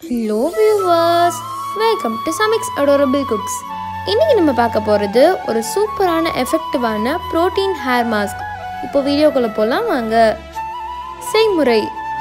hello viewers welcome to சமிக்ஸ் adorable cooks இன்னைக்கு நம்ம பார்க்க போகிறது ஒரு சூப்பரான எஃபெக்டிவான ப்ரோட்டீன் ஹேர் மாஸ்க் இப்போ வீடியோக்குள்ளே போகலாம் வாங்க செய்முறை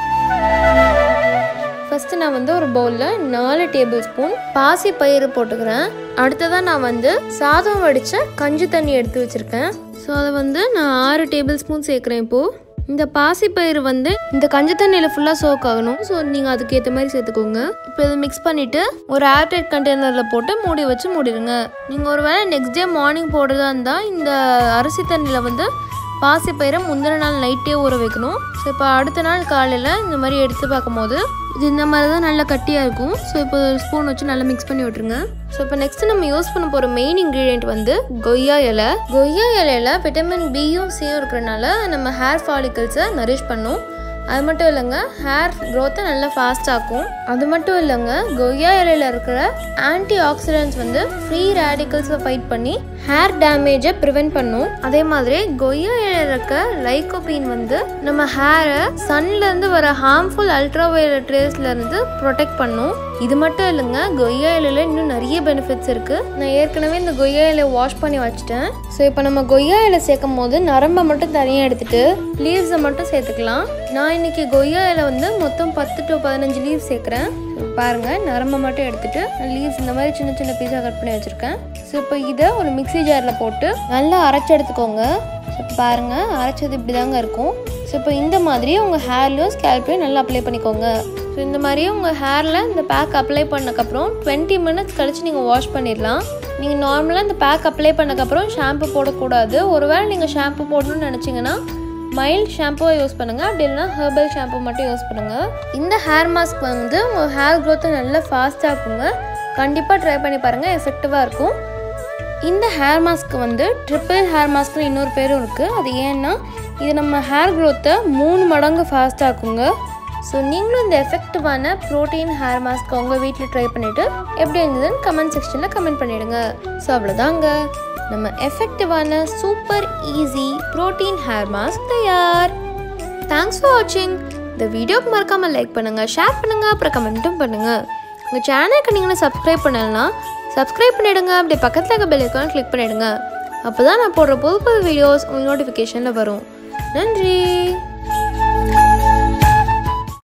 ஃபஸ்ட்டு நான் வந்து ஒரு பவுலில் நாலு டேபிள் ஸ்பூன் பாசி பயிறு போட்டுக்கிறேன் அடுத்ததாக நான் வந்து சாதம் வடித்த கஞ்சி தண்ணி எடுத்து வச்சுருக்கேன் ஸோ அதை வந்து நான் ஆறு டேபிள் ஸ்பூன் சேர்க்குறேன் இப்போது இந்த பாசிப்பயிறு வந்து இந்த கஞ்சி தண்ணியில் ஃபுல்லாக சோக் ஆகணும் ஸோ நீங்கள் அதுக்கேற்ற மாதிரி சேர்த்துக்கோங்க இப்போ இதை மிக்ஸ் பண்ணிவிட்டு ஒரு ஏர்டைட் கண்டெய்னரில் போட்டு மூடி வச்சு மூடிடுங்க நீங்கள் ஒரு வேளை நெக்ஸ்ட் டே மார்னிங் போடுறதா இருந்தால் இந்த அரிசி தண்ணியில் வந்து பாசிப்பயிரை முந்தின நாள் நைட்டே ஊற வைக்கணும் ஸோ இப்போ அடுத்த நாள் காலையில் இந்த மாதிரி எடுத்து பார்க்கும்போது இது இந்த மாதிரி தான் நல்லா கட்டியாக இருக்கும் ஸோ இப்போ ஒரு ஸ்பூன் வச்சு நல்லா மிக்ஸ் பண்ணி விட்டுருங்க ஸோ இப்போ நெக்ஸ்ட் நம்ம யூஸ் பண்ண போகிற மெயின் இன்க்ரீடியன்ட் வந்து கொய்யா இலை கொய்யா இலையில விட்டமின் பியும் சியும் இருக்கிறனால நம்ம ஹேர் ஃபாலிகல்ஸை நரிஷ் பண்ணும் அது மட்டும் இல்லைங்க ஹேர் க்ரோத்தை நல்லா ஃபாஸ்ட் ஆக்கும் அது மட்டும் இல்லைங்க கொய்யா இலையில இருக்கிற ஆன்டி ஆக்சிடென்ட்ஸ் வந்து ஃப்ரீ ரேடிக்கல்ஸை ஃபைட் பண்ணி ஹேர் டேமேஜை ப்ரிவென்ட் பண்ணும் அதே மாதிரி கொய்யா இலையில இருக்க லைகோபீன் வந்து நம்ம ஹேரை சன்லேருந்து வர ஹார்ம்ஃபுல் அல்ட்ராவயலட் ரேஸ்லேருந்து ப்ரொடெக்ட் பண்ணும் இது மட்டும் இல்லைங்க கொய்யா இலையில இன்னும் நிறைய பெனிஃபிட்ஸ் இருக்கு நான் ஏற்கனவே இந்த கொய்யா இலையை வாஷ் பண்ணி வச்சுட்டேன் ஸோ இப்போ நம்ம கொய்யா இலை சேர்க்கும் போது நரம்பை மட்டும் தனியாக எடுத்துட்டு லீவ்ஸை மட்டும் சேர்த்துக்கலாம் நான் இன்னைக்கு கொய்யா இலை வந்து மொத்தம் பத்து டு பதினஞ்சு லீவ் சேர்க்குறேன் பாருங்க நரம்பை மட்டும் எடுத்துட்டு லீவ்ஸ் இந்த மாதிரி சின்ன சின்ன பீஸாக கட் பண்ணி வச்சுருக்கேன் ஸோ இப்போ இதை ஒரு மிக்ஸி ஜாரில் போட்டு நல்லா அரைச்சி எடுத்துக்கோங்க ஸோ இப்போ பாருங்கள் அரைச்சது இப்படி தாங்க இருக்கும் ஸோ இப்போ இந்த மாதிரி உங்கள் ஹேர்லையும் ஸ்கேல்ப்லையும் நல்லா அப்ளை பண்ணிக்கோங்க ஸோ இந்த மாதிரி உங்கள் ஹேரில் இந்த பேக் அப்ளை பண்ணக்கப்புறம் டுவெண்ட்டி மினிட்ஸ் கழித்து நீங்கள் வாஷ் பண்ணிடலாம் நீங்கள் நார்மலாக இந்த பேக் அப்ளை பண்ணக்கப்புறம் ஷாம்பு போடக்கூடாது ஒருவேளை நீங்கள் ஷாம்பு போடணும்னு நினச்சிங்கன்னா மைல்ட் ஷாம்புவை யூஸ் பண்ணுங்கள் அப்படி இல்லைனா ஹெர்பல் ஷாம்பு மட்டும் யூஸ் பண்ணுங்கள் இந்த ஹேர் மாஸ்க் வந்து உங்கள் ஹேர் க்ரோத்தை நல்லா ஃபாஸ்ட்டாக இருக்குங்க கண்டிப்பாக ட்ரை பண்ணி பாருங்கள் எஃபெக்டிவாக இருக்கும் இந்த ஹேர் மாஸ்க்கு வந்து ட்ரிப்பிள் ஹேர் மாஸ்க்னு இன்னொரு பேரும் இருக்குது அது ஏன்னா இது நம்ம ஹேர் க்ரோத்தை மூணு மடங்கு ஃபாஸ்ட்டாக இருக்குங்க ஸோ நீங்களும் இந்த எஃபெக்டிவான ப்ரோட்டீன் ஹேர் மாஸ்க் உங்கள் வீட்டில் ட்ரை பண்ணிவிட்டு எப்படி இருந்ததுன்னு கமெண்ட் செக்ஷனில் கமெண்ட் பண்ணிவிடுங்க ஸோ அவ்வளோதாங்க நம்ம எஃபெக்டிவான super easy protein hair mask தயார் தேங்க்ஸ் ஃபார் வாட்சிங் இந்த வீடியோக்கு மறக்காமல் லைக் பண்ணுங்கள் ஷேர் பண்ணுங்கள் அப்புறம் கமெண்ட்டும் பண்ணுங்கள் உங்கள் சேனலுக்கு நீங்கள் சப்ஸ்கிரைப் பண்ணலன்னா சப்ஸ்கிரைப் பண்ணிவிடுங்க அப்படியே பக்கத்தில் இருக்க பெல் ஐக்கான் கிளிக் பண்ணிவிடுங்க அப்போ தான் நான் போடுற புது புது வீடியோஸ் உங்களுக்கு நோட்டிஃபிகேஷனில் வரும் நன்றி